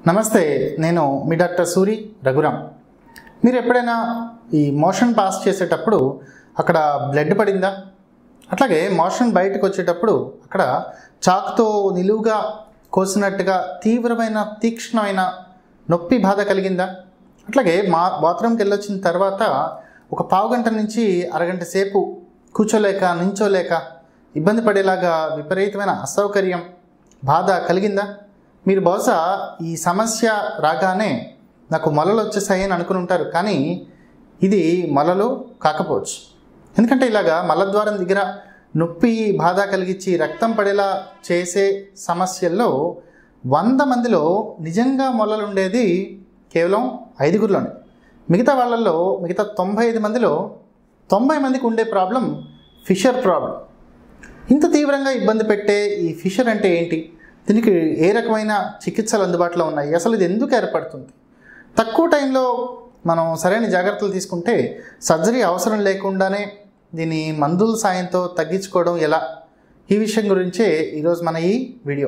నమస్తే నేను మీ డాక్టర్ సూరి రఘురామ్ మీరు ఎప్పుడైనా ఈ మోషన్ పాస్ చేసేటప్పుడు అక్కడ బ్లడ్ పడిందా అట్లాగే మోషన్ బయటకు వచ్చేటప్పుడు అక్కడ చాకుతో నిలువుగా కోసినట్టుగా తీవ్రమైన తీక్ష్ణమైన నొప్పి బాధ కలిగిందా అట్లాగే మా బాత్రూమ్కి వెళ్ళొచ్చిన తర్వాత ఒక పావు గంట నుంచి అరగంట సేపు కూర్చోలేక నించోలేక ఇబ్బంది పడేలాగా విపరీతమైన అసౌకర్యం బాధ కలిగిందా మీరు బహుశా ఈ సమస్య రాగానే నాకు మొలలు వచ్చేసాయి అని అనుకుని ఉంటారు కానీ ఇది మొలలు కాకపోవచ్చు ఎందుకంటే ఇలాగా మలద్వారం దగ్గర నొప్పి బాధ కలిగించి రక్తం పడేలా చేసే సమస్యల్లో వంద మందిలో నిజంగా మొలలు ఉండేది కేవలం ఐదుగురిలోనే మిగతా వాళ్ళల్లో మిగతా తొంభై ఐదు మందిలో తొంభై మందికి ఉండే ప్రాబ్లం ఫిషర్ ప్రాబ్లం ఇంత తీవ్రంగా ఇబ్బంది పెట్టే ఈ ఫిషర్ అంటే ఏంటి దీనికి ఏ రకమైన చికిత్సలు అందుబాటులో ఉన్నాయి అసలు ఇది ఎందుకు ఏర్పడుతుంది తక్కువ టైంలో మనం సరైన జాగ్రత్తలు తీసుకుంటే సర్జరీ అవసరం లేకుండానే దీని మందుల సాయంతో తగ్గించుకోవడం ఎలా ఈ విషయం గురించే ఈరోజు మన ఈ వీడియో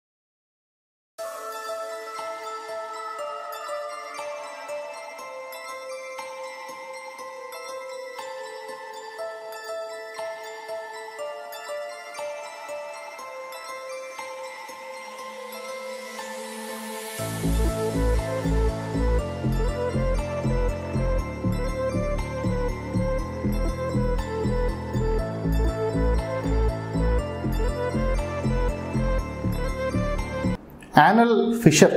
యానల్ ఫిషర్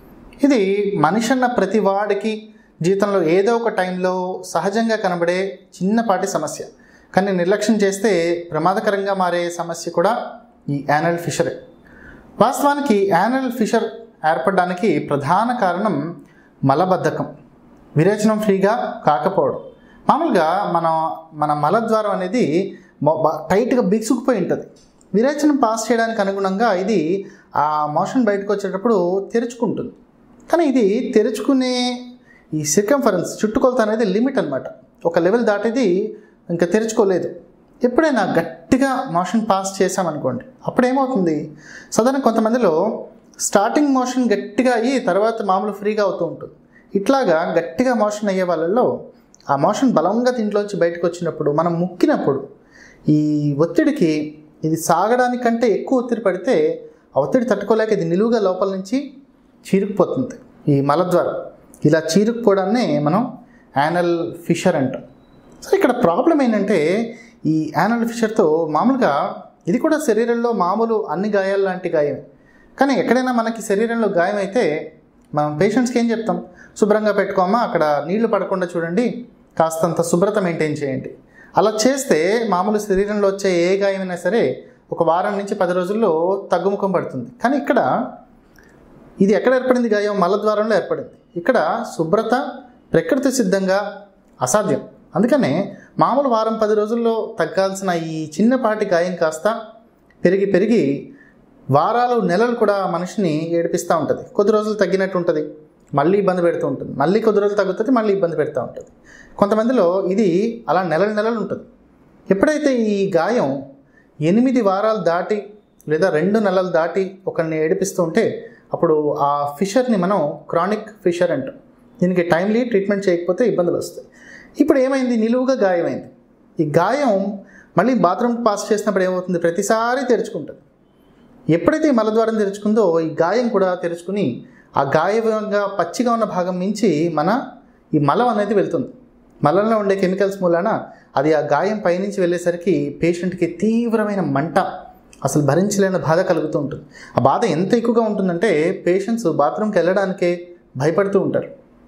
ఇది మనిషి అన్న ప్రతి వాడికి జీవితంలో ఏదో ఒక టైంలో సహజంగా కనబడే చిన్నపాటి సమస్య కానీ నిర్లక్ష్యం చేస్తే ప్రమాదకరంగా మారే సమస్య కూడా ఈ యానల్ ఫిషరే వాస్తవానికి యానల్ ఫిషర్ ఏర్పడడానికి ప్రధాన కారణం మలబద్ధకం విరేచనం ఫ్రీగా కాకపోవడం మామూలుగా మన మన మలద్వారం అనేది మొ- బ- టైట్గా బిగుసుకుపోయి ఉంటుంది విరేచనం పాస్ చేయడానికి అనుగుణంగా ఇది ఆ మోషన్ బయటకు వచ్చేటప్పుడు తెరుచుకుంటుంది కానీ ఇది తెరుచుకునే ఈ సిర్కంఫరెన్స్ చుట్టుకొలత అనేది లిమిట్ అనమాట ఒక లెవెల్ దాటిది ఇంకా తెరుచుకోలేదు ఎప్పుడైనా గట్టిగా మోషన్ పాస్ చేసామనుకోండి అప్పుడు ఏమవుతుంది సాధారణ కొంతమందిలో స్టార్టింగ్ మోషన్ గట్టిగా అయ్యి తర్వాత మామూలు ఫ్రీగా అవుతూ ఉంటుంది ఇట్లాగా గట్టిగా మోషన్ అయ్యే వాళ్ళల్లో ఆ మోషన్ బలంగా దీంట్లోంచి బయటకు వచ్చినప్పుడు మనం ముక్కినప్పుడు ఈ ఒత్తిడికి ఇది సాగడానికంటే ఎక్కువ ఒత్తిడి పడితే ఆ ఒత్తిడి తట్టుకోలేక ఇది నిలువుగా లోపల నుంచి చీరుకుపోతుంది ఈ మలద్వారం ఇలా చీరుకుపోవడాన్నే మనం యానల్ ఫిషర్ అంటాం సో ఇక్కడ ప్రాబ్లం ఏంటంటే ఈ యానల్ ఫిషర్తో మామూలుగా ఇది కూడా శరీరంలో మామూలు అన్ని గాయాలు లాంటి గాయమే కానీ ఎక్కడైనా మనకి శరీరంలో గాయం అయితే మనం పేషెంట్స్కి ఏం చెప్తాం శుభ్రంగా పెట్టుకోమా అక్కడ నీళ్లు పడకుండా చూడండి కాస్తంత శుభ్రత మెయింటైన్ చేయండి అలా చేస్తే మామూలు శరీరంలో వచ్చే ఏ గాయమైనా సరే ఒక వారం నుంచి పది రోజుల్లో తగ్గుముఖం పడుతుంది కానీ ఇక్కడ ఇది ఎక్కడ ఏర్పడింది గాయం మలద్వారంలో ఏర్పడింది ఇక్కడ శుభ్రత ప్రకృతి సిద్ధంగా అసాధ్యం అందుకనే మామూలు వారం పది రోజుల్లో తగ్గాల్సిన ఈ చిన్నపాటి గాయం కాస్త పెరిగి పెరిగి వారాలు నెలలు కూడా మనిషిని ఏడిపిస్తూ ఉంటుంది కొద్ది రోజులు తగ్గినట్టు ఉంటుంది మళ్ళీ ఇబ్బంది పెడుతూ ఉంటుంది మళ్ళీ కొద్ది రోజులు తగ్గుతుంది మళ్ళీ ఇబ్బంది పెడుతూ ఉంటుంది కొంతమందిలో ఇది అలా నెలలు నెలలు ఉంటుంది ఎప్పుడైతే ఈ గాయం ఎనిమిది వారాలు దాటి లేదా రెండు నెలలు దాటి ఒకరిని ఏడిపిస్తూ ఉంటే అప్పుడు ఆ ఫిషర్ని మనం క్రానిక్ ఫిషర్ అంటాం దీనికి టైమ్లీ ట్రీట్మెంట్ చేయకపోతే ఇబ్బందులు వస్తాయి ఇప్పుడు ఏమైంది నిలువుగా గాయమైంది ఈ గాయం మళ్ళీ బాత్రూమ్ పాస్ చేసినప్పుడు ఏమవుతుంది ప్రతిసారి తెరుచుకుంటుంది ఎప్పుడైతే ఈ మలద్వారం తెరుచుకుందో ఈ గాయం కూడా తెరుచుకుని ఆ గాయంగా పచ్చిగా ఉన్న భాగం మించి మన ఈ మలం అనేది వెళ్తుంది మలంలో ఉండే కెమికల్స్ మూలాన అది ఆ గాయం పైనుంచి వెళ్ళేసరికి పేషెంట్కి తీవ్రమైన మంట అసలు భరించలేని బాధ కలుగుతూ ఉంటుంది ఆ బాధ ఎంత ఎక్కువగా ఉంటుందంటే పేషెంట్స్ బాత్రూమ్కి వెళ్ళడానికే భయపడుతూ ఉంటారు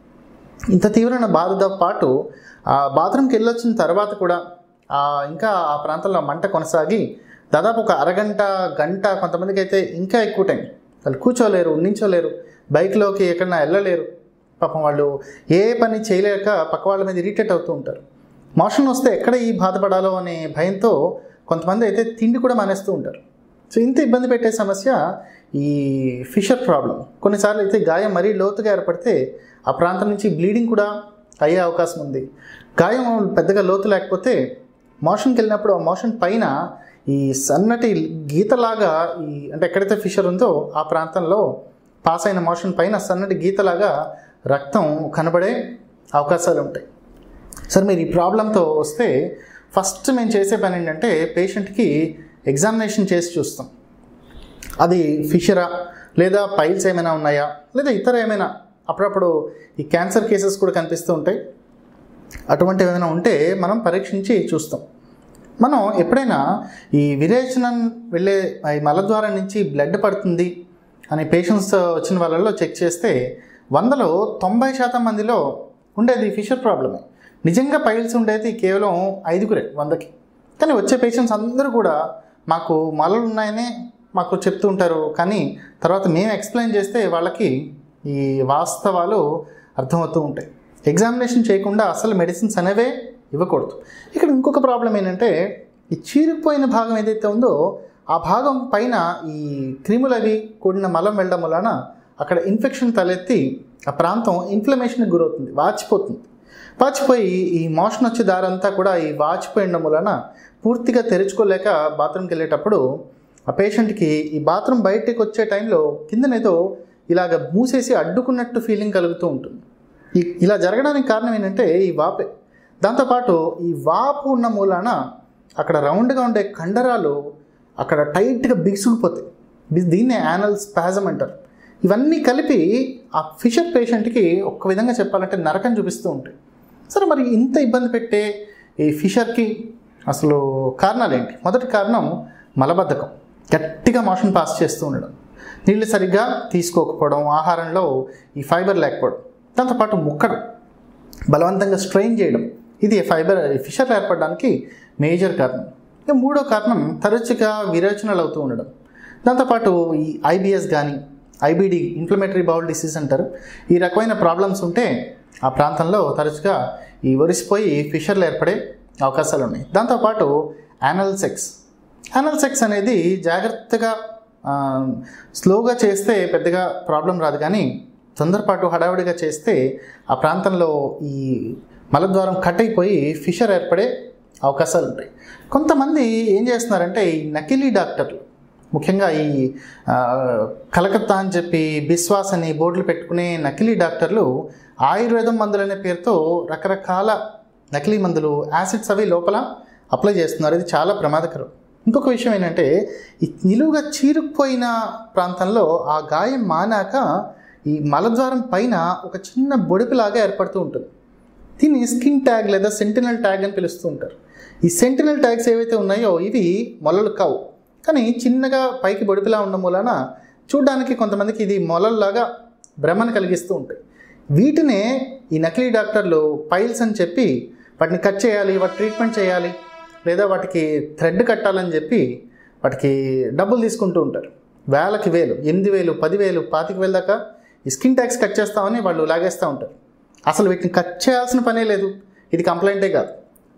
ఇంత తీవ్రమైన బాధతో పాటు ఆ బాత్రూమ్కి వెళ్ళొచ్చిన తర్వాత కూడా ఆ ఇంకా ఆ ప్రాంతంలో మంట కొనసాగి దాదాపు ఒక అరగంట గంట కొంతమందికి అయితే ఇంకా ఎక్కువ టైం వాళ్ళు కూర్చోలేరు నించోలేరు బైక్లోకి ఎక్కడన్నా వెళ్ళలేరు పాపం వాళ్ళు ఏ పని చేయలేక పక్క వాళ్ళ మీద ఇరిటేట్ అవుతూ ఉంటారు మోషన్ వస్తే ఎక్కడ ఈ బాధపడాలో అనే భయంతో కొంతమంది అయితే తిండి కూడా మానేస్తూ ఉంటారు సో ఇంత ఇబ్బంది పెట్టే సమస్య ఈ ఫిషర్ ప్రాబ్లం కొన్నిసార్లు అయితే గాయం మరీ లోతుగా ఏర్పడితే ఆ ప్రాంతం నుంచి బ్లీడింగ్ కూడా అయ్యే అవకాశం ఉంది గాయం పెద్దగా లోతు లేకపోతే మోషన్కి వెళ్ళినప్పుడు ఆ మోషన్ పైన ఈ సన్నటి గీతలాగా ఈ అంటే ఎక్కడైతే ఫిషర్ ఉందో ఆ ప్రాంతంలో పాస్ అయిన మోషన్ పైన సన్నటి గీతలాగా రక్తం కనబడే అవకాశాలు ఉంటాయి సార్ మీరు ఈ ప్రాబ్లంతో వస్తే ఫస్ట్ మేము చేసే పని ఏంటంటే పేషెంట్కి ఎగ్జామినేషన్ చేసి చూస్తాం అది ఫిషరా లేదా పైల్స్ ఏమైనా ఉన్నాయా లేదా ఇతర ఏమైనా అప్పుడప్పుడు ఈ క్యాన్సర్ కేసెస్ కూడా కనిపిస్తూ ఉంటాయి అటువంటివి ఏమైనా ఉంటే మనం పరీక్షించి చూస్తాం మనం ఎప్పుడైనా ఈ విరేచనం వెళ్ళే ఈ మలద్వారం నుంచి బ్లడ్ పడుతుంది అని పేషెంట్స్ వచ్చిన వాళ్ళలో చెక్ చేస్తే వందలో తొంభై శాతం మందిలో ఉండేది ఫిషర్ ప్రాబ్లమే నిజంగా పైల్స్ ఉండేది కేవలం ఐదుగురే వందకి కానీ వచ్చే పేషెంట్స్ అందరూ కూడా మాకు మలలు ఉన్నాయనే మాకు చెప్తూ ఉంటారు కానీ తర్వాత మేము ఎక్స్ప్లెయిన్ చేస్తే వాళ్ళకి ఈ వాస్తవాలు అర్థమవుతూ ఉంటాయి ఎగ్జామినేషన్ చేయకుండా అసలు మెడిసిన్స్ అనేవే ఇవ్వకూడదు ఇక్కడ ఇంకొక ప్రాబ్లం ఏంటంటే ఈ చీరుకుపోయిన భాగం ఏదైతే ఉందో ఆ భాగం పైన ఈ క్రిములు అవి కూడిన మలం వెళ్ళడం వలన అక్కడ ఇన్ఫెక్షన్ తలెత్తి ఆ ప్రాంతం ఇన్ఫ్లమేషన్కి గురవుతుంది వాచిపోతుంది వాచిపోయి ఈ మోషన్ వచ్చే దారంతా కూడా ఈ వాచిపోయడం వలన పూర్తిగా తెరుచుకోలేక బాత్రూమ్కి వెళ్ళేటప్పుడు ఆ పేషెంట్కి ఈ బాత్రూమ్ బయటకు వచ్చే టైంలో కిందనేదో ఇలాగ మూసేసి అడ్డుకున్నట్టు ఫీలింగ్ కలుగుతూ ఉంటుంది ఈ ఇలా జరగడానికి కారణం ఏంటంటే ఈ వాపే దాంతోపాటు ఈ వాపు ఉన్న మూలాన అక్కడ రౌండ్గా ఉండే కండరాలు అక్కడ టైట్గా బిగుసుకుపోతాయి బి- దీన్నే యానల్ స్పాజం అంటారు ఇవన్నీ కలిపి ఆ ఫిషర్ పేషెంట్కి ఒక్క విధంగా చెప్పాలంటే నరకం చూపిస్తూ ఉంటాయి సరే మరి ఇంత ఇబ్బంది పెట్టే ఈ ఫిషర్కి అసలు కారణాలు ఏంటి మొదటి కారణం మలబద్ధకం గట్టిగా మోషన్ పాస్ చేస్తూ ఉండడం నీళ్ళు సరిగ్గా తీసుకోకపోవడం ఆహారంలో ఈ ఫైబర్ లేకపోవడం దాంతోపాటు ముక్కడం బలవంతంగా స్ట్రెయిన్ చేయడం ఇది ఫైబర్ ఫిషర్ ఏర్పడడానికి మేజర్ కారణం ఇక మూడో కారణం తరచుగా విరేచనలు అవుతూ ఉండడం దాంతోపాటు ఈ ఐబిఎస్ కానీ ఐబిడి ఇన్ఫ్లమేటరీ బౌల్ డిసీజ్ అంటారు ఈ రకమైన ప్రాబ్లమ్స్ ఉంటే ఆ ప్రాంతంలో తరచుగా ఈ ఒరిసిపోయి ఫిషర్లు ఏర్పడే అవకాశాలు ఉన్నాయి దాంతోపాటు యానల్ సెక్స్ యానల్ సెక్స్ అనేది జాగ్రత్తగా ఆ, స్లోగా చేస్తే పెద్దగా ప్రాబ్లం రాదు కానీ తొందరపాటు హడావిడిగా చేస్తే ఆ ప్రాంతంలో ఈ మలద్వారం కట్ అయిపోయి ఫిషర్ ఏర్పడే అవకాశాలు ఉంటాయి కొంతమంది ఏం చేస్తున్నారంటే ఈ నకిలీ డాక్టర్లు ముఖ్యంగా ఈ ఆ, కలకత్తా అని చెప్పి బిస్వాస్ అని బోర్డులు పెట్టుకునే నకిలీ డాక్టర్లు ఆయుర్వేదం మందులు అనే పేరుతో రకరకాల నకిలీ మందులు యాసిడ్స్ అవి లోపల అప్లై చేస్తున్నారు ఇది చాలా ప్రమాదకరం ఇంకొక విషయం ఏంటంటే ఈ నిలువుగా చీరుకుపోయిన ప్రాంతంలో ఆ గాయం మానాక ఈ మలద్వారం పైన ఒక చిన్న బొడిపిలాగా ఏర్పడుతూ ఉంటుంది దీన్ని స్కిన్ ట్యాగ్ లేదా సెంటినల్ ట్యాగ్ అని పిలుస్తూ ఉంటారు ఈ సెంటినల్ ట్యాగ్స్ ఏవైతే ఉన్నాయో ఇవి మొలలు కావు కానీ చిన్నగా పైకి బొడిపిలా ఉండడం వలన చూడడానికి కొంతమందికి ఇది మొలల్లాగా భ్రమను కలిగిస్తూ ఉంటాయి వీటినే ఈ నకిలీ డాక్టర్లు పైల్స్ అని చెప్పి వాటిని కట్ చేయాలి వాటి ట్రీట్మెంట్ చేయాలి లేదా వాటికి థ్రెడ్ కట్టాలని చెప్పి వాటికి డబ్బులు తీసుకుంటూ ఉంటారు వేలకి వేలు ఎనిమిది వేలు పదివేలు పాతిక వేలు దాకా ఈ స్కిన్ ట్యాక్స్ కట్ చేస్తామని వాళ్ళు లాగేస్తూ ఉంటారు అసలు వీటిని కట్ చేయాల్సిన పనే లేదు ఇది కంప్లైంటే కాదు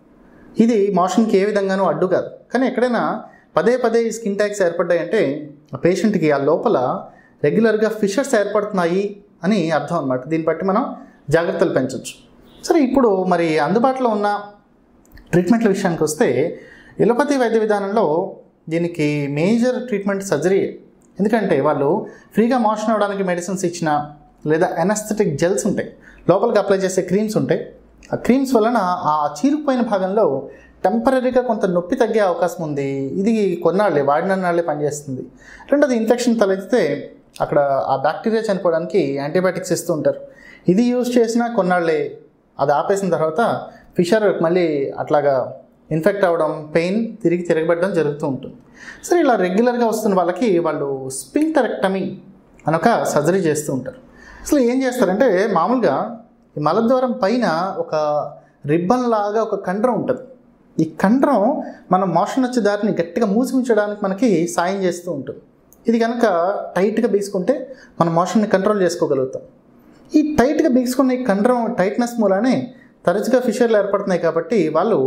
ఇది మోషన్కి ఏ విధంగానూ అడ్డు కాదు కానీ ఎక్కడైనా పదే పదే ఈ స్కిన్ ట్యాక్స్ ఏర్పడ్డాయంటే ఆ పేషెంట్కి ఆ లోపల రెగ్యులర్గా ఫిషర్స్ ఏర్పడుతున్నాయి అని అర్థం అనమాట దీన్ని బట్టి మనం జాగ్రత్తలు పెంచవచ్చు సరే ఇప్పుడు మరి అందుబాటులో ఉన్న ట్రీట్మెంట్ల విషయానికి వస్తే ఎలోపతి వైద్య విధానంలో దీనికి మేజర్ ట్రీట్మెంట్ సర్జరీ ఎందుకంటే వాళ్ళు ఫ్రీగా మోషన్ అవడానికి మెడిసిన్స్ ఇచ్చిన లేదా ఎనస్థెటిక్ జెల్స్ ఉంటాయి లోపలికి అప్లై చేసే క్రీమ్స్ ఉంటాయి ఆ క్రీమ్స్ వలన ఆ చీరుకుపోయిన భాగంలో టెంపరీగా కొంత నొప్పి తగ్గే అవకాశం ఉంది ఇది కొన్నాళ్ళే వాడిన నాళ్ళే పనిచేస్తుంది రెండోది ఇన్ఫెక్షన్ తలెత్తితే అక్కడ ఆ బ్యాక్టీరియా చనిపోవడానికి యాంటీబయాటిక్స్ ఇస్తూ ఉంటారు ఇది యూజ్ చేసినా కొన్నాళ్ళే అది ఆపేసిన తర్వాత ఫిషర్ మళ్ళీ అట్లాగా ఇన్ఫెక్ట్ అవ్వడం పెయిన్ తిరిగి తిరగబడడం జరుగుతూ ఉంటుంది సరే ఇలా రెగ్యులర్గా వస్తున్న వాళ్ళకి వాళ్ళు స్పింక్టరెక్టమీ అని ఒక సర్జరీ చేస్తూ ఉంటారు అసలు ఏం చేస్తారంటే మామూలుగా ఈ మలద్వారం పైన ఒక రిబ్బన్ లాగా ఒక కండరం ఉంటుంది ఈ కండరం మన మోషన్ వచ్చే దారిని గట్టిగా మూసి ఉంచడానికి మనకి సాయం చేస్తూ ఉంటుంది ఇది కనుక టైట్గా బీసుకుంటే మన మోషన్ని కంట్రోల్ చేసుకోగలుగుతాం ఈ టైట్గా బిగుసుకున్న ఈ కండరం టైట్నెస్ మూలానే తరచుగా ఫిషర్లు ఏర్పడుతున్నాయి కాబట్టి వాళ్ళు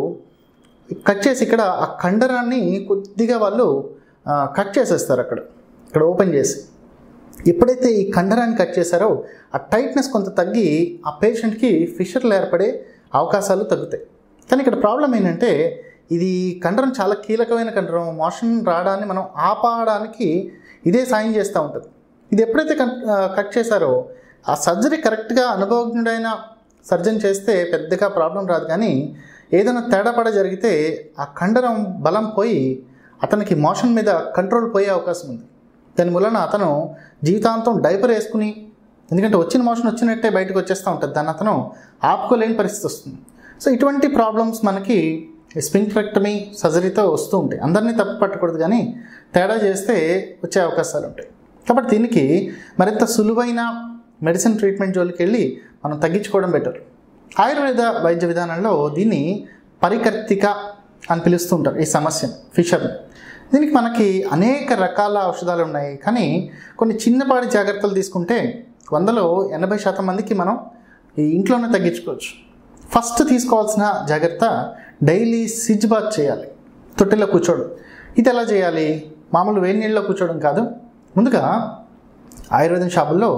కట్ చేసి ఇక్కడ ఆ కండరాన్ని కొద్దిగా వాళ్ళు ఆ, కట్ చేసేస్తారు అక్కడ ఇక్కడ ఓపెన్ చేసి ఎప్పుడైతే ఈ కండరాన్ని కట్ చేశారో ఆ టైట్నెస్ కొంత తగ్గి ఆ పేషెంట్కి ఫిషర్లు ఏర్పడే అవకాశాలు తగ్గుతాయి కానీ ఇక్కడ ప్రాబ్లం ఏంటంటే ఇది కండరం చాలా కీలకమైన కండరం మోషన్ రావడాన్ని మనం ఆపడానికి ఇదే సాయం చేస్తూ ఉంటుంది ఇది ఎప్పుడైతే కట్ కట్ చేశారో ఆ సర్జరీ కరెక్ట్గా అనుభవజ్ఞుడైన సర్జన్ చేస్తే పెద్దగా ప్రాబ్లం రాదు కానీ ఏదైనా తేడాపడ జరిగితే ఆ కండరం బలం పోయి అతనికి మోషన్ మీద కంట్రోల్ పోయే అవకాశం ఉంది దాని మూలన అతను జీవితాంతం డైపర్ వేసుకుని ఎందుకంటే వచ్చిన మోషన్ వచ్చినట్టే బయటకు వచ్చేస్తూ ఉంటుంది దాన్ని అతను ఆపుకోలేని పరిస్థితి వస్తుంది సో ఇటువంటి ప్రాబ్లమ్స్ మనకి స్పింక్ట్రెక్టమీ సర్జరీతో వస్తూ ఉంటాయి అందరినీ తప్పు పట్టకూడదు కానీ తేడా చేస్తే వచ్చే అవకాశాలు ఉంటాయి కాబట్టి దీనికి మరింత సులువైన మెడిసిన్ ట్రీట్మెంట్ జోలికి వెళ్ళి మనం తగ్గించుకోవడం బెటర్ ఆయుర్వేద వైద్య విధానంలో దీన్ని పరికర్తిక అని పిలుస్తూ ఉంటారు ఈ సమస్యను ఫిషర్ని దీనికి మనకి అనేక రకాల ఔషధాలు ఉన్నాయి కానీ కొన్ని చిన్నపాటి జాగ్రత్తలు తీసుకుంటే వందలో ఎనభై శాతం మందికి మనం ఈ ఇంట్లోనే తగ్గించుకోవచ్చు ఫస్ట్ తీసుకోవాల్సిన జాగ్రత్త డైలీ సిజ్ బాత్ చేయాలి తొట్టెలో కూర్చోవడం ఇది ఎలా చేయాలి మామూలు వేడి నీళ్ళలో కూర్చోవడం కాదు ముందుగా ఆయుర్వేదం షాపుల్లో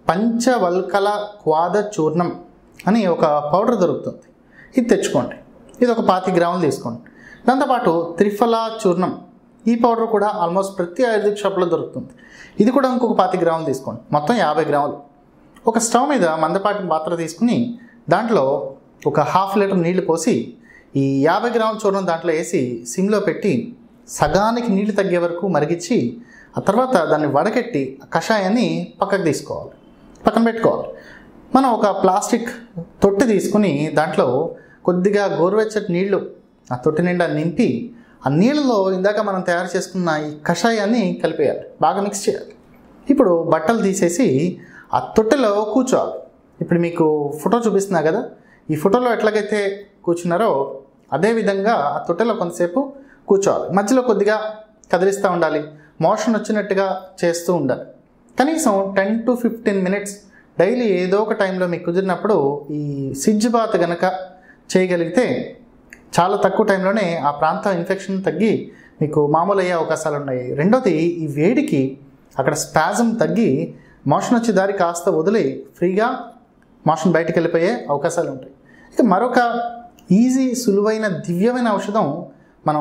పంచవల్కల క్వాద చూర్ణం అని ఒక పౌడర్ దొరుకుతుంది ఇది తెచ్చుకోండి ఇది ఒక పాతి గ్రాములు తీసుకోండి దాంతోపాటు త్రిఫల చూర్ణం ఈ పౌడర్ కూడా ఆల్మోస్ట్ ప్రతి ఆయుర్వేదిక్ షాప్లో దొరుకుతుంది ఇది కూడా ఇంకొక పాతి గ్రాములు తీసుకోండి మొత్తం యాభై గ్రాములు ఒక స్టవ్ మీద మందపాటి పాత్ర తీసుకుని దాంట్లో ఒక హాఫ్ లీటర్ నీళ్లు పోసి ఈ యాభై గ్రాముల చూర్ణం దాంట్లో వేసి సిమ్లో పెట్టి సగానికి నీళ్లు తగ్గే వరకు మరిగించి ఆ తర్వాత దాన్ని వడకెట్టి ఆ కషాయాన్ని పక్కకు తీసుకోవాలి పక్కన పెట్టుకోవాలి మనం ఒక ప్లాస్టిక్ తొట్టి తీసుకుని దాంట్లో కొద్దిగా గోరువెచ్చటి నీళ్లు ఆ తొట్టి నిండా నింపి ఆ నీళ్ళలో ఇందాక మనం తయారు చేసుకున్న ఈ కషాయాన్ని కలిపేయాలి బాగా మిక్స్ చేయాలి ఇప్పుడు బట్టలు తీసేసి ఆ తొట్టెలో కూర్చోవాలి ఇప్పుడు మీకు ఫోటో చూపిస్తున్నా కదా ఈ ఫోటోలో ఎట్లాగైతే కూర్చున్నారో అదే విధంగా ఆ తొట్టెలో కొంతసేపు కూర్చోవాలి మధ్యలో కొద్దిగా కదిలిస్తూ ఉండాలి మోషన్ వచ్చినట్టుగా చేస్తూ ఉండాలి కనీసం ten to fifteen minutes daily ఏదో ఒక టైంలో మీకు కుదిరినప్పుడు ఈ సిజ్ బాత్ గనక చేయగలిగితే చాలా తక్కువ టైంలోనే ఆ ప్రాంతం ఇన్ఫెక్షన్ తగ్గి మీకు మామూలు అయ్యే అవకాశాలు ఉన్నాయి రెండోది ఈ వేడికి అక్కడ స్పాజం తగ్గి మోషన్ వచ్చే దారి కాస్త వదిలి ఫ్రీగా మోషన్ బయటికి వెళ్ళిపోయే అవకాశాలు ఉంటాయి ఇక మరొక ఈజీ సులువైన దివ్యమైన ఔషధం మనం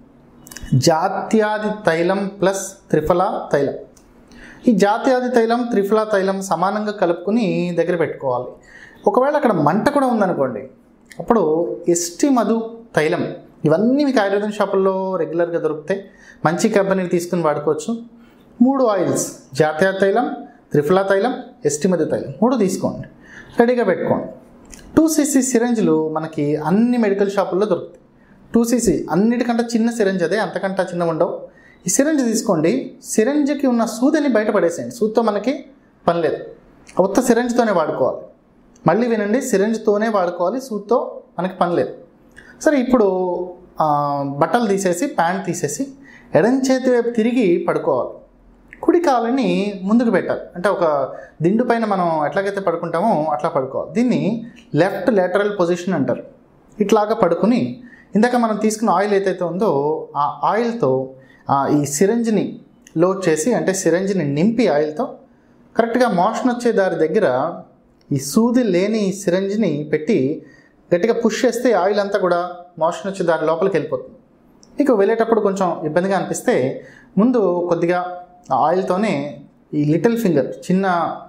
జాత్యాది తైలం ప్లస్ త్రిఫల తైలం ఈ జాత్యాది తైలం త్రిఫల తైలం సమానంగా కలుపుకుని దగ్గర పెట్టుకోవాలి ఒకవేళ అక్కడ మంట కూడా ఉందనుకోండి అప్పుడు ఎస్టి మధు తైలం ఇవన్నీ మీకు ఆయుర్వేదం షాపుల్లో రెగ్యులర్గా దొరుకుతాయి మంచి కంపెనీలు తీసుకుని వాడుకోవచ్చు మూడు ఆయిల్స్ జాతీయ తైలం త్రిఫలా తైలం ఎస్టి మధు తైలం మూడు తీసుకోండి రెడీగా పెట్టుకోండి టూ సీసీ సిరంజ్లు మనకి అన్ని మెడికల్ షాపుల్లో దొరుకుతాయి టూ సీసీ అన్నిటికంటే చిన్న సిరంజ్ అదే అంతకంటే చిన్న ఉండవు ఈ సిరంజ్ తీసుకోండి సిరంజ్కి ఉన్న సూదిని బయట పడేసేయండి సూదితో మనకి పని లేదు ఉత్త సిరంజ్తోనే వాడుకోవాలి మళ్ళీ వినండి సిరంజ్తోనే వాడుకోవాలి సూదితో మనకి పని లేదు సరే ఇప్పుడు ఆ, బట్టలు తీసేసి ప్యాంట్ తీసేసి ఎడం చేతి వైపు తిరిగి పడుకోవాలి కుడి కాలుని ముందుకు పెట్టాలి అంటే ఒక దిండు పైన మనం ఎట్లాగైతే పడుకుంటామో అట్లా పడుకోవాలి దీన్ని లెఫ్ట్ లేటరల్ పొజిషన్ అంటారు ఇట్లాగా పడుకుని ఇందాక మనం తీసుకున్న ఆయిల్ ఏదైతే ఉందో ఆ ఆయిల్తో ఆ, ఈ సిరంజిని లోడ్ చేసి అంటే సిరంజిని నింపి ఆయిల్తో కరెక్ట్గా మోషన్ వచ్చే దారి దగ్గర ఈ సూది లేని ఈ సిరంజిని పెట్టి గట్టిగా పుష్ చేస్తే ఆయిల్ అంతా కూడా మోషన్ వచ్చే దారి లోపలికి వెళ్ళిపోతుంది మీకు వెళ్ళేటప్పుడు కొంచెం ఇబ్బందిగా అనిపిస్తే ముందు కొద్దిగా ఆ ఆయిల్తోనే ఈ లిటిల్ ఫింగర్ చిన్న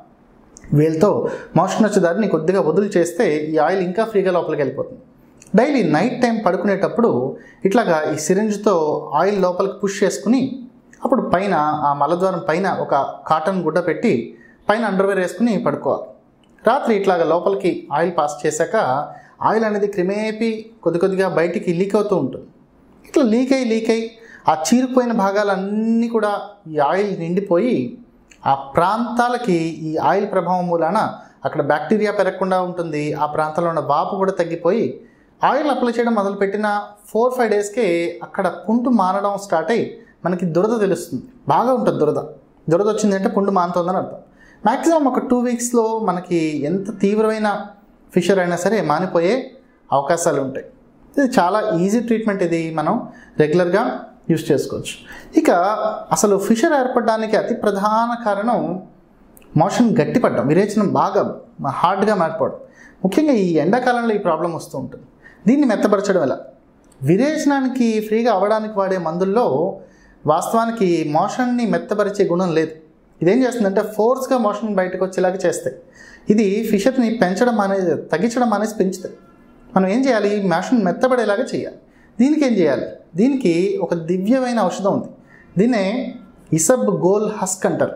వేలుతో మోషన్ వచ్చే దారిని కొద్దిగా వదులు చేస్తే ఈ ఆయిల్ ఇంకా ఫ్రీగా లోపలికి వెళ్ళిపోతుంది డైలీ నైట్ టైం పడుకునేటప్పుడు ఇట్లాగా ఈ సిరింజ్తో ఆయిల్ లోపలికి పుష్ చేసుకుని అప్పుడు పైన ఆ మలద్వారం పైన ఒక కాటన్ గుడ్డ పెట్టి పైన అండర్వేర్ వేసుకుని పడుకోవాలి రాత్రి ఇట్లాగా లోపలికి ఆయిల్ పాస్ చేశాక ఆయిల్ అనేది క్రిమేపి కొద్ది కొద్దిగా బయటికి లీక్ అవుతూ ఉంటుంది ఇట్లా లీక్ అయ్యి లీక్ అయ్యి ఆ చీరుకుపోయిన భాగాలన్నీ కూడా ఈ ఆయిల్ నిండిపోయి ఆ ప్రాంతాలకి ఈ ఆయిల్ ప్రభావం మూలాన అక్కడ బ్యాక్టీరియా పెరగకుండా ఉంటుంది ఆ ప్రాంతంలో ఉన్న వాపు కూడా తగ్గిపోయి ఆయిల్ అప్లై చేయడం మొదలుపెట్టిన ఫోర్ ఫైవ్ డేస్కే అక్కడ పుంటు మారడం స్టార్ట్ అయ్యి మనకి దురద తెలుస్తుంది బాగా ఉంటుంది దురద దురద వచ్చిందంటే పుండు మానుతుందని అర్థం మ్యాక్సిమం ఒక టూ వీక్స్లో మనకి ఎంత తీవ్రమైన ఫిషర్ అయినా సరే మానిపోయే అవకాశాలు ఉంటాయి ఇది చాలా ఈజీ ట్రీట్మెంట్ ఇది మనం రెగ్యులర్గా యూస్ చేసుకోవచ్చు ఇక అసలు ఫిషర్ ఏర్పడడానికి అతి ప్రధాన కారణం మోషన్ గట్టిపడడం విరేచనం బాగా హార్డ్గా మారిపోవడం ముఖ్యంగా ఈ ఎండాకాలంలో ఈ ప్రాబ్లం వస్తూ ఉంటుంది దీన్ని మెత్తపరచడం ఎలా విరేచనానికి ఫ్రీగా అవ్వడానికి వాడే మందుల్లో వాస్తవానికి మోషన్ని మెత్తపరిచే గుణం లేదు ఇదేం చేస్తుందంటే ఫోర్స్గా మోషన్ బయటకు వచ్చేలాగా చేస్తాయి ఇది ఫిషర్ని పెంచడం అనేది తగ్గించడం అనేది పెంచుతాయి మనం ఏం చేయాలి మోషన్ మెత్తబడేలాగా చేయాలి దీనికి ఏం చేయాలి దీనికి ఒక దివ్యమైన ఔషధం ఉంది దీన్నే ఇసబ్ గోల్ హస్క్ అంటారు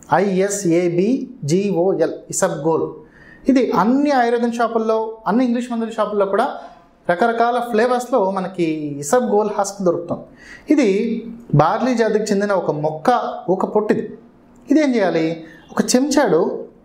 ఐఎస్ఏబిజిఓఎల్ ఇసబ్ గోల్ ఇది అన్ని ఆయుర్వేదం షాపుల్లో అన్ని ఇంగ్లీష్ మందుల షాపుల్లో కూడా రకరకాల ఫ్లేవర్స్లో మనకి ఇసబ్ గోల్ హస్క్ దొరుకుతుంది ఇది బార్లీ జాతికి చెందిన ఒక మొక్క ఒక పొట్టిది ఇది ఏం చేయాలి ఒక చెంచాడు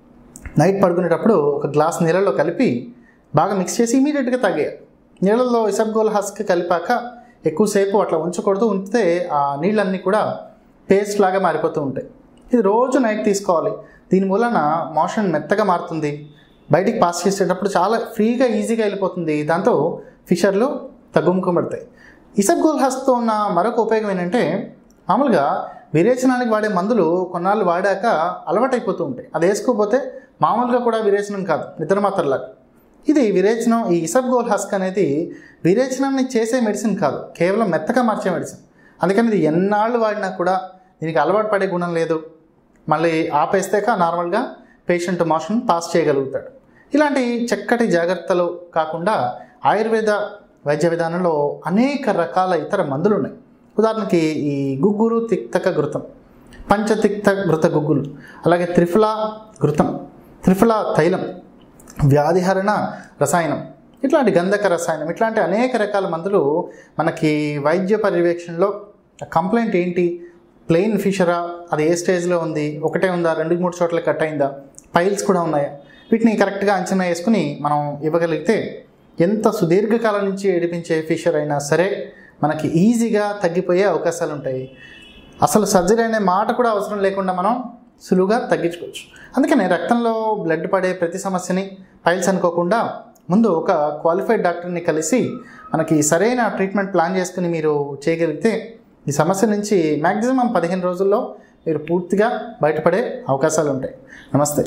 నైట్ పడుకునేటప్పుడు ఒక గ్లాస్ నీళ్ళలో కలిపి బాగా మిక్స్ చేసి ఇమీడియట్గా తాగేయాలి నీళ్ళల్లో ఇసబ్గోల్ హస్క్ కలిపాక ఎక్కువసేపు అట్లా ఉంచకూడదు ఉంచితే ఆ నీళ్ళన్నీ కూడా పేస్ట్ లాగా మారిపోతూ ఉంటాయి ఇది రోజు నైట్ తీసుకోవాలి దీని మూలన మోషన్ మెత్తగా మారుతుంది బయటికి పాస్ చేసేటప్పుడు చాలా ఫ్రీగా ఈజీగా వెళ్ళిపోతుంది దాంతో ఫిషర్లు తగ్గుముఖపడతాయి ఇసబ్గోల్ హస్తో ఉన్న మరొక ఉపయోగం ఏంటంటే మామూలుగా విరేచనానికి వాడే మందులు కొన్నాళ్ళు వాడాక అలవాటైపోతూ ఉంటాయి అది వేసుకోకపోతే మామూలుగా కూడా విరేచనం కాదు నిద్రమాత్రలాగా ఇది విరేచనం ఈ ఇసబ్గోల్ హస్క్ అనేది విరేచనాన్ని చేసే మెడిసిన్ కాదు కేవలం మెత్తగా మార్చే మెడిసిన్ అందుకని ఇది ఎన్నాళ్ళు వాడినా కూడా దీనికి అలవాటు పడే గుణం లేదు మళ్ళీ ఆపేస్తాక నార్మల్గా పేషెంట్ మోషన్ పాస్ చేయగలుగుతాడు ఇలాంటి చక్కటి జాగ్రత్తలు కాకుండా ఆయుర్వేద వైద్య విధానంలో అనేక రకాల ఇతర మందులు ఉన్నాయి ఉదాహరణకి ఈ గుగ్గురు తిక్తక ఘృతం పంచతిక్త ఘృత గుగ్గులు అలాగే త్రిఫల ఘృతం త్రిఫల తైలం వ్యాధిహరణ రసాయనం ఇట్లాంటి గంధక రసాయనం ఇట్లాంటి అనేక రకాల మందులు మనకి వైద్య పర్యవేక్షణలో కంప్లైంట్ ఏంటి ప్లెయిన్ ఫిషరా అది ఏ స్టేజ్లో ఉంది ఒకటే ఉందా రెండు మూడు చోట్ల కట్ అయిందా పైల్స్ కూడా ఉన్నాయా వీటిని కరెక్ట్గా అంచనా వేసుకుని మనం ఇవ్వగలిగితే ఎంత సుదీర్ఘకాలం నుంచి ఏడిపించే ఫిషర్ అయినా సరే మనకి ఈజీగా తగ్గిపోయే అవకాశాలు ఉంటాయి అసలు సర్జరీ అనే మాట కూడా అవసరం లేకుండా మనం సులువుగా తగ్గించుకోవచ్చు అందుకని రక్తంలో బ్లడ్ పడే ప్రతి సమస్యని పైల్స్ అనుకోకుండా ముందు ఒక క్వాలిఫైడ్ డాక్టర్ని కలిసి మనకి సరైన ట్రీట్మెంట్ ప్లాన్ చేసుకుని మీరు చేయగలిగితే ఈ సమస్య నుంచి మ్యాక్సిమం పదిహేను రోజుల్లో మీరు పూర్తిగా బయటపడే అవకాశాలు ఉంటాయి నమస్తే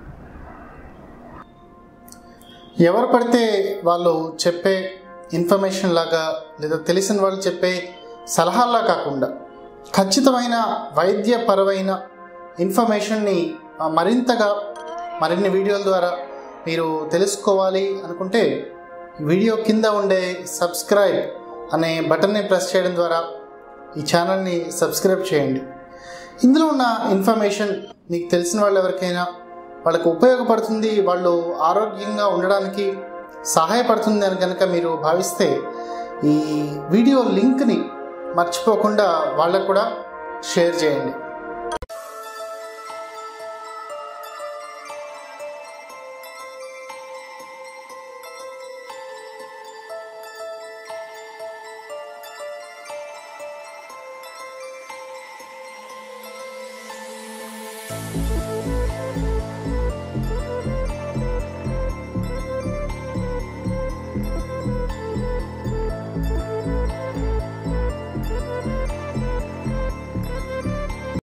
ఎవరు పడితే వాళ్ళు చెప్పే ఇన్ఫర్మేషన్ లాగా లేదా తెలిసిన వాళ్ళు చెప్పే సలహాల్లా కాకుండా ఖచ్చితమైన వైద్యపరమైన ఇన్ఫర్మేషన్ని ఆ, మరింతగా మరిన్ని వీడియోల ద్వారా మీరు తెలుసుకోవాలి అనుకుంటే వీడియో కింద ఉండే సబ్స్క్రైబ్ అనే బటన్ని ప్రెస్ చేయడం ద్వారా ఈ ఛానల్ని సబ్స్క్రైబ్ చేయండి ఇందులో ఉన్న ఇన్ఫర్మేషన్ మీకు తెలిసిన వాళ్ళు ఎవరికైనా వాళ్ళకు ఉపయోగపడుతుంది వాళ్ళు ఆరోగ్యంగా ఉండడానికి సహాయపడుతుంది అని కనుక మీరు భావిస్తే ఈ వీడియో లింక్ని మర్చిపోకుండా వాళ్ళకు కూడా షేర్ చేయండి